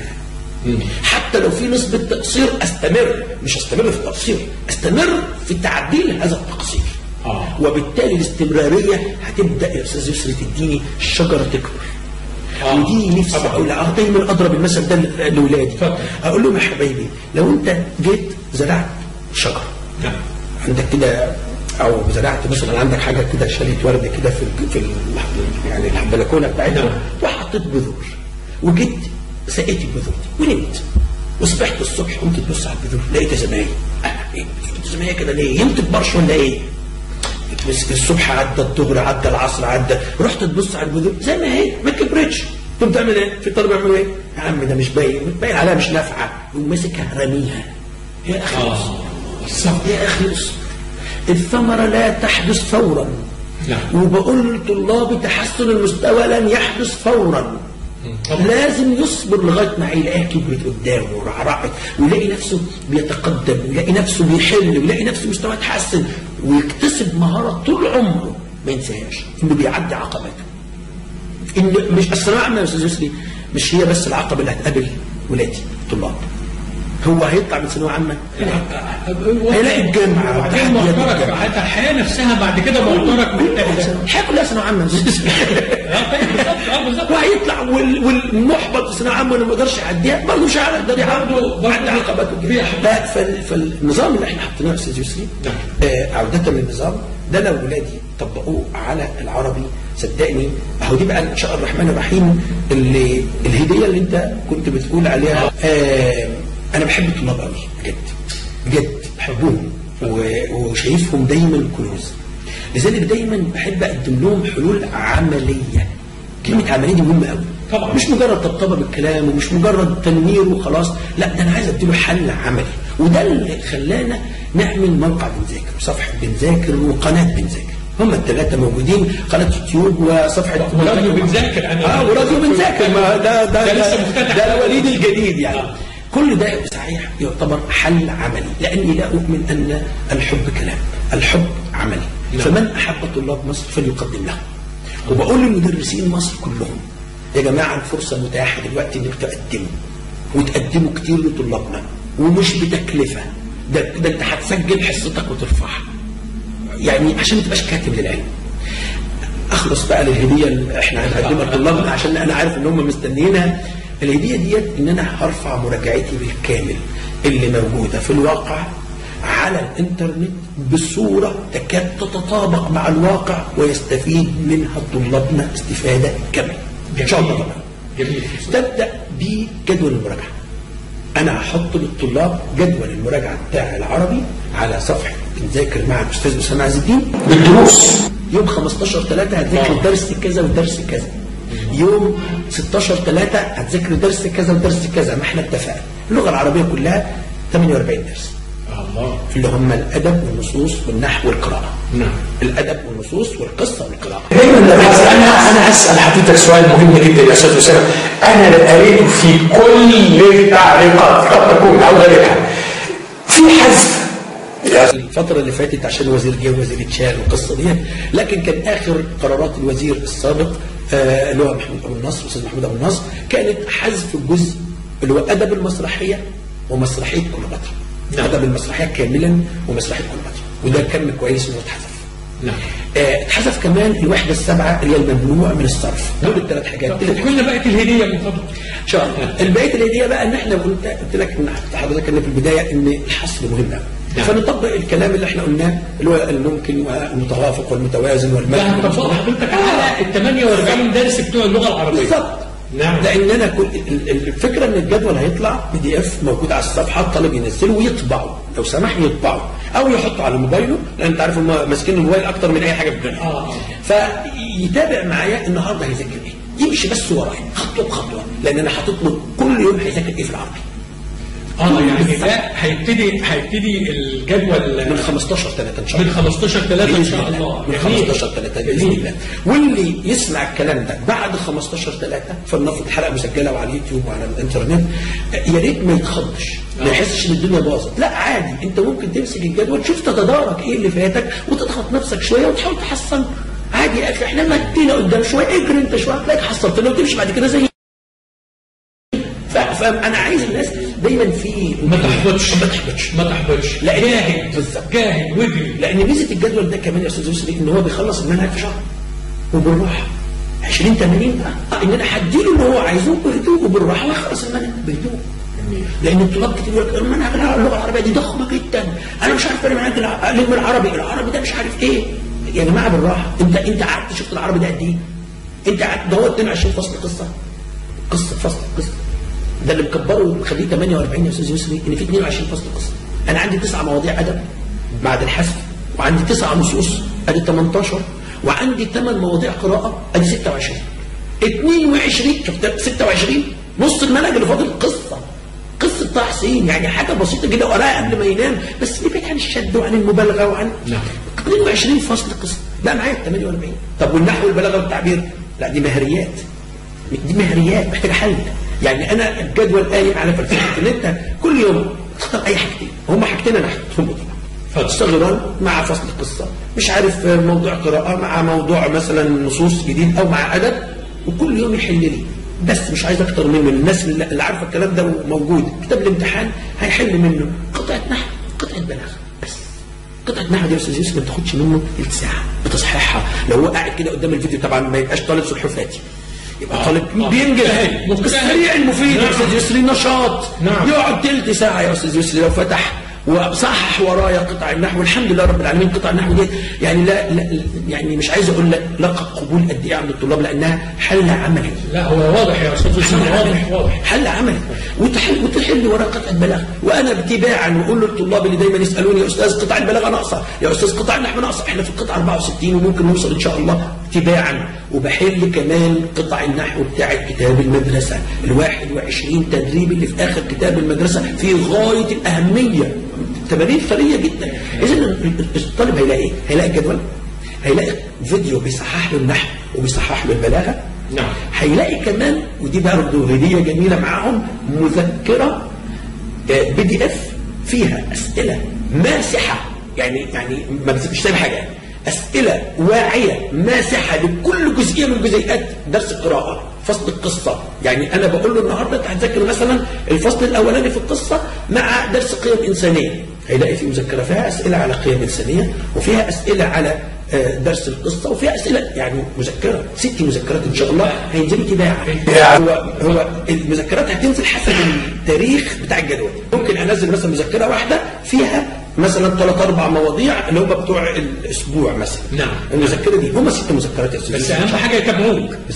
حتى لو في نسبة تقصير استمر مش استمر في التقصير استمر في تعديل هذا التقصير آه. وبالتالي الاستمرارية هتبدأ يا أستاذ يسري تديني الشجرة تكبر آه. ودي نفسي طبعا. اقول اه دايما اضرب المثل ده لاولادي اتفضل. اقول لهم يا حبايبي لو انت جيت زرعت شجره نعم. عندك كده او زرعت مثلا عندك حاجه كده شالت ورده كده في ال- في ال- يعني البلكونه بتاعتنا نعم. وحطيت بذور وجيت سقيت البذور دي ونمت وصبحت الصبح قمت تبص على البذور لقيت زمايل آه، ايه لقيت زمايل كده ليه يمت برش ولا ايه بس الصبح عدى الظهر عدى العصر عدى رحت تبص على البذور زي ما هي ما كبرتش تقوم تعمل ايه؟ في الطلبه يعملوا ايه؟ يا عم ده مش باين باين عليها مش نافعه يقوم ماسكها راميها يا اخي آه. اصبر يا اخي اصبر الثمره لا تحدث فورا نعم. وبقول لطلابي تحسن المستوى لن يحدث فورا طبعا. لازم يصبر لغايه ما يلاقيها كبرت قدامه ورعرعت ويلاقي نفسه بيتقدم ويلاقي نفسه بيحل ويلاقي نفسه مستواه اتحسن ويكتسب مهاره طول عمره ما ينساهاش انه بيعدي عقباته ان مش الثانويه العامه يا استاذ يسري مش هي بس العقبه اللي هتقابل ولادي الطلاب هو هيطلع من ثانويه عامه هيلاقي الجامعه وبعدين وتحديات معترك الجامعة. حتى الحياه نفسها بعد كده معترك محتاج ده الحياه كلها ثانويه عامه يا أستاذ يسري. اه طيب بالظبط اه بالظبط وهيطلع وال- والمحبط في الثانويه العامه اللي ما يقدرش يعديها برضه مش هيقدر يعدي برضه- يعدي عقباته في كده أحباب. لا فال- فالنظام اللي احنا حاطينه يا استاذ يسري نعم. آه، عوده للنظام ده لو ولادي طبقوه على العربي صدقني اهو دي بقى ان شاء الرحمن الرحيم اللي الهديه اللي انت كنت بتقول عليها آه انا بحب الطلاب قوي بجد بجد بحبهم و- وشايفهم دايما كنوز لذلك دايما بحب اقدم لهم حلول عمليه كلمه عمليه دي مهمه قوي طبعا. مش مجرد طبطبه بالكلام ومش مجرد تنوير وخلاص لا ده انا عايز اديله حل عملي وده اللي خلانا نعمل موقع بنذاكر وصفحه بنذاكر وقناه بنذاكر هم الثلاثه موجودين قناه يوتيوب وصفحه وراديو بنذاكر أنا- اه وراديو بنذاكر ما ده ده ده لسه ده, مفتتح. ده الوليد الجديد يعني آه. كل ده صحيح يعتبر حل عملي لاني لا اؤمن ان الحب كلام الحب عملي نعم. فمن احب طلاب مصر فليقدم لهم وبقول لمدرسين مصر كلهم يا جماعه الفرصه متاحه دلوقتي انك تقدموا وتقدموا كتير لطلابنا ومش بتكلفه ده ده انت هتسجل حصتك وترفعها يعني عشان ما تبقاش كاتب للعلم اخلص بقى للهديه اللي احنا هنقدمها لطلابنا عشان انا عارف ان هم مستنيينها الهديه ديت ان انا هرفع مراجعتي بالكامل اللي موجوده في الواقع على الانترنت بصوره تكاد تتطابق مع الواقع ويستفيد منها طلابنا استفاده كامله ان شاء الله طبعا جميل تبدا بجدول المراجعه انا هحط للطلاب جدول المراجعه بتاع العربي على صفحه نذاكر مع الاستاذ اسامه عز الدين بالدروس يوم 15 3 هتذاكر آه. درس كذا ودرس كذا يوم 16 3 هتذاكر درس كذا ودرس كذا ما احنا اتفقنا اللغه العربيه كلها 48 درس الله اللي هم الادب والنصوص والنحو والقراءه نعم الادب والنصوص والقصه والقراءه دايما لما أسأل- انا انا اسال حضرتك سؤال مهم جدا يا استاذ اسامه انا قريته في كل التعليقات قد تكون او غيرها في حذف يا الفترة اللي فاتت عشان الوزير جه وزير اتشال والقصة دي لكن كان آخر قرارات الوزير السابق آه، اللي هو محمود أبو النصر الأستاذ محمود أبو النصر كانت حذف الجزء اللي هو أدب المسرحية ومسرحية كليوباترا نعم. أدب المسرحية كاملا ومسرحية كليوباترا وده كان كويس إنه اتحذف نعم آه، اتحذف كمان الوحدة السابعة اللي هي الممنوع من الصرف دول الثلاث حاجات اللي كنا بقت الهديه من فضلك ان شاء الله البقيه الهديه بقى ان احنا قلت قلت لك ان حضرتك ان في البدايه ان الحصر مهم قوي نعم. فنطبق الكلام اللي احنا قلناه اللي هو الممكن والمتوافق والمتوازن ده والمجد هتطبق حضرتك على ال 48 درس بتوع اللغه العربيه بالظبط نعم. لان انا كل ال- ال- الفكره ان الجدول هيطلع بي دي اف موجود على الصفحه الطالب ينزله ويطبعه لو سمح يطبعه او يحطه على موبايله لان انت عارف هم ماسكين الموبايل اكتر من اي حاجه في الدنيا آه. فيتابع معايا النهارده هيذاكر ايه يمشي بس ورايا خطوه بخطوه لان انا حاطط له كل يوم هيذاكر ايه في العربي اه يعني ده هيبتدي هيبتدي الجدول من 15 3 ان شاء من الله 15 3 ان بإذن شاء الله. الله من جميل. 15 3 باذن جميل. الله واللي يسمع الكلام ده بعد 15 3 فلنفرض الحلقه مسجله وعلى اليوتيوب وعلى الانترنت يا ريت ما يتخضش ما آه. يحسش ان الدنيا باظت لا عادي انت ممكن تمسك الجدول تشوف تتدارك ايه اللي فاتك وتضغط نفسك شويه وتحاول تحسن عادي يا اخي احنا مدينا قدام شويه اجري انت شويه هتلاقيك حصلت لنا وتمشي بعد كده زي ف- فانا عايز الناس دايما في ما تحبطش ما تحبطش ما تحبطش لا، جاهد بالظبط. جاهد واجري لان ميزه الجدول ده كمان يا استاذ يسري ان هو بيخلص المنهج في شهر وبالراحه 20 80 بقى ان انا هديله اللي هو عايزه بهدوء وبالراحه ويخلص المنهج بهدوء لان الطلاب كتير يقول لك المنهج اللغه العربيه دي ضخمه جدا انا مش عارف انا منهج الع- العلم العربي العربي ده مش عارف ايه يا جماعه بالراحه انت انت قعدت شفت العربي ده قد ايه؟ انت قعدت ده هو 22 فصل قصه قصه فصل قصه ده اللي مكبره ومخليه 48 يا استاذ يسري ان في 22 فصل قصه انا عندي تسع مواضيع ادب بعد الحذف وعندي تسع نصوص ادي 18 وعندي ثمان مواضيع قراءه ادي 26 22 شفت 26 نص المنهج اللي فاضل قصه قصه طه حسين يعني حاجه بسيطه كده وراها قبل ما ينام بس نبعد عن الشد وعن المبالغه وعن نعم. 22 فصل قصه لا معايا 48 طب والنحو والبلاغه والتعبير لا دي مهريات دي مهريات محتاجه حل يعني انا الجدول قايم على فلسفه ان انت كل يوم تختار اي حاجتين هم حاجتين انا هحطهم طبعا صغران مع فصل قصه مش عارف موضوع قراءه مع موضوع مثلا نصوص جديد او مع ادب وكل يوم يحل لي بس مش عايز اكتر منه الناس اللي اللي عارفه الكلام ده موجود كتاب الامتحان هيحل منه قطعه نحو قطعه بلاغه بس قطعه نحو دي يا استاذ يوسف ما بتاخدش منه تلت ساعه بتصحيحها لو هو قاعد كده قدام الفيديو طبعا ما يبقاش طالب سلحفاتي يبقى طالب آه. بينجز مجتهد. مجتهد. السريع المفيد يا نعم. استاذ يسري نشاط نعم. يقعد تلت ساعه يا استاذ يسري لو فتح وصحح ورايا قطع النحو الحمد لله رب العالمين قطع النحو دي يعني لا, لا يعني مش عايز اقول لك لقب قبول قد ايه عند الطلاب لانها حل عملي لا هو واضح يا استاذ حسين واضح واضح حل عملي وتحل وتحل ورا قطعه بلاغه وانا ابتداعا واقول للطلاب اللي دايما يسالوني يا استاذ قطع البلاغه ناقصه يا استاذ قطع النحو ناقصه احنا في القطعه 64 وممكن نوصل ان شاء الله اتباعا وبحل كمان قطع النحو بتاع كتاب المدرسه ال 21 تدريب اللي في اخر كتاب المدرسه في غايه الاهميه تمارين ثريه جدا اذا الطالب هيلاقي ايه؟ هيلاقي الجدول هيلاقي فيديو بيصحح له النحو وبيصحح له البلاغه نعم. هيلاقي كمان ودي برضه هديه جميله معاهم مذكره بي دي اف فيها اسئله ماسحه يعني يعني ما بس- مش سايب حاجه اسئله واعيه ماسحه لكل جزئيه من جزيئات درس القراءه فصل القصه يعني انا بقول له النهارده انت هتذاكر مثلا الفصل الاولاني في القصه مع درس قيم انسانيه هيلاقي في مذكره فيها اسئله على قيم انسانيه وفيها اسئله على آه، درس القصه وفيها اسئله يعني مذكره ست مذكرات ان شاء الله هينزلوا تباعا هو هو المذكرات هتنزل حسب التاريخ بتاع الجدول ممكن انزل مثلا مذكره واحده فيها مثلا ثلاث اربع مواضيع اللي هم بتوع الاسبوع مثلا نعم. المذكره دي هم ست مذكرات يا استاذ بس يوسف. اهم حاجه يتابعوك بالظبط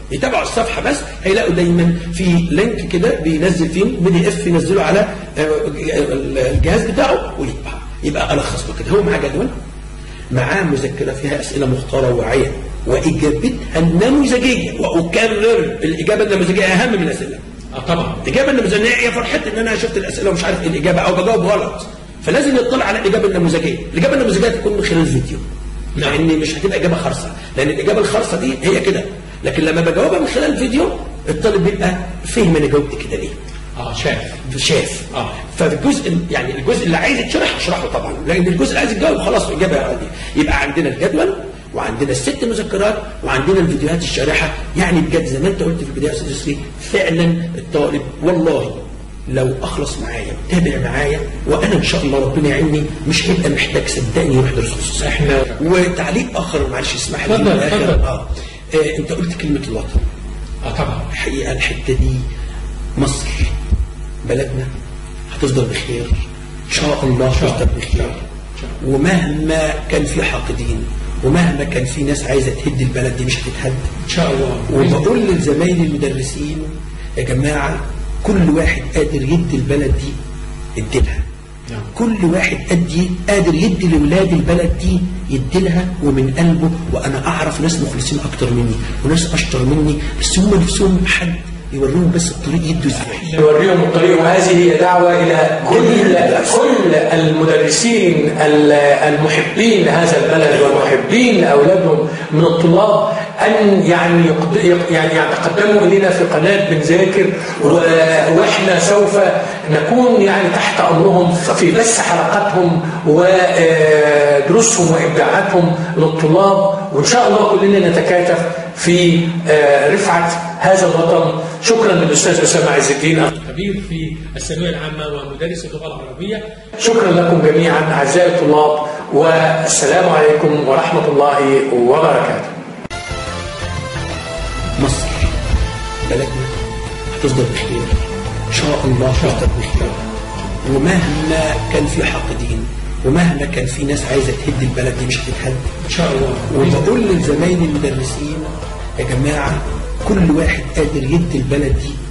يتابعوا الصفحه بس هيلاقوا دايما في لينك كده بينزل فيه بي دي اف ينزله على آه، الجهاز بتاعه ويطبع يبقى الخص له كده هو معاه جدول معاه مذكره فيها اسئله مختاره وواعيه واجابتها النموذجيه واكرر الاجابه النموذجيه اهم من الاسئله اه طبعا الاجابه النموذجيه هي فرحتي ان انا شفت الاسئله ومش عارف ايه الاجابه او بجاوب غلط فلازم يطلع على الاجابه النموذجيه الاجابه النموذجيه تكون من خلال فيديو مع ان مش هتبقى اجابه خرصه لان الاجابه الخرصه دي هي كده لكن لما بجاوبها من خلال الفيديو الطالب بيبقى فهم انا جاوبت كده ليه اه شاف شاف آه. فالجزء يعني الجزء اللي عايز يتشرح اشرحه طبعا لان الجزء اللي عايز يتجاوب خلاص الاجابه عادي يبقى عندنا الجدول وعندنا الست مذكرات وعندنا الفيديوهات الشارحه يعني بجد زي ما انت قلت في البدايه يا استاذ يسري فعلا الطالب والله لو اخلص معايا وتابع معايا وانا ان شاء الله ربنا يعيني مش هيبقى محتاج صدقني يروح دروس خصوصيه احنا وتعليق اخر معلش اسمح لي اتفضل، في الآخر. اتفضل. اه آه، انت قلت كلمه الوطن اه طبعا الحقيقة الحتة دي مصر بلدنا هتفضل بخير إن شاء الله هتفضل بخير ومهما كان في حاقدين ومهما كان في ناس عايزة تهد البلد دي مش هتتهد ان شاء الله وبقول لزمايلي المدرسين يا جماعة كل واحد قادر يدي البلد دي اديلها نعم. كل واحد قد قادر يدي لولاد البلد دي يديلها ومن قلبه وانا اعرف ناس مخلصين اكتر مني وناس اشطر مني بس هم نفسهم حد يوريهم بس الطريق يدوا ازاي نوريهم الطريق وهذه هي دعوة إلى كل كل المدرسين ال- المحبين لهذا البلد والمحبين لأولادهم من الطلاب أن يعني يقد- يق- يعني يتقدموا إلينا في قناة بنذاكر و- وإحنا سوف نكون يعني تحت أمرهم في بث حلقاتهم ودروسهم وإبداعاتهم للطلاب وإن شاء الله كلنا نتكاتف في آه، رفعة هذا الوطن شكرا للأستاذ أسامة عز الدين خبير في الثانويه العامه ومدرس اللغه العربيه شكرا لكم جميعا أعزائي الطلاب والسلام عليكم ورحمة الله وبركاته مصر بلدنا هتفضل بخير ان شاء الله هتفضل بخير ومهما كان في حاقدين ومهما كان في ناس عايزه تهد البلد دي مش هتتهد ان شاء الله وبقول لزمايلي المدرسين يا جماعه كل واحد قادر يدي البلد دي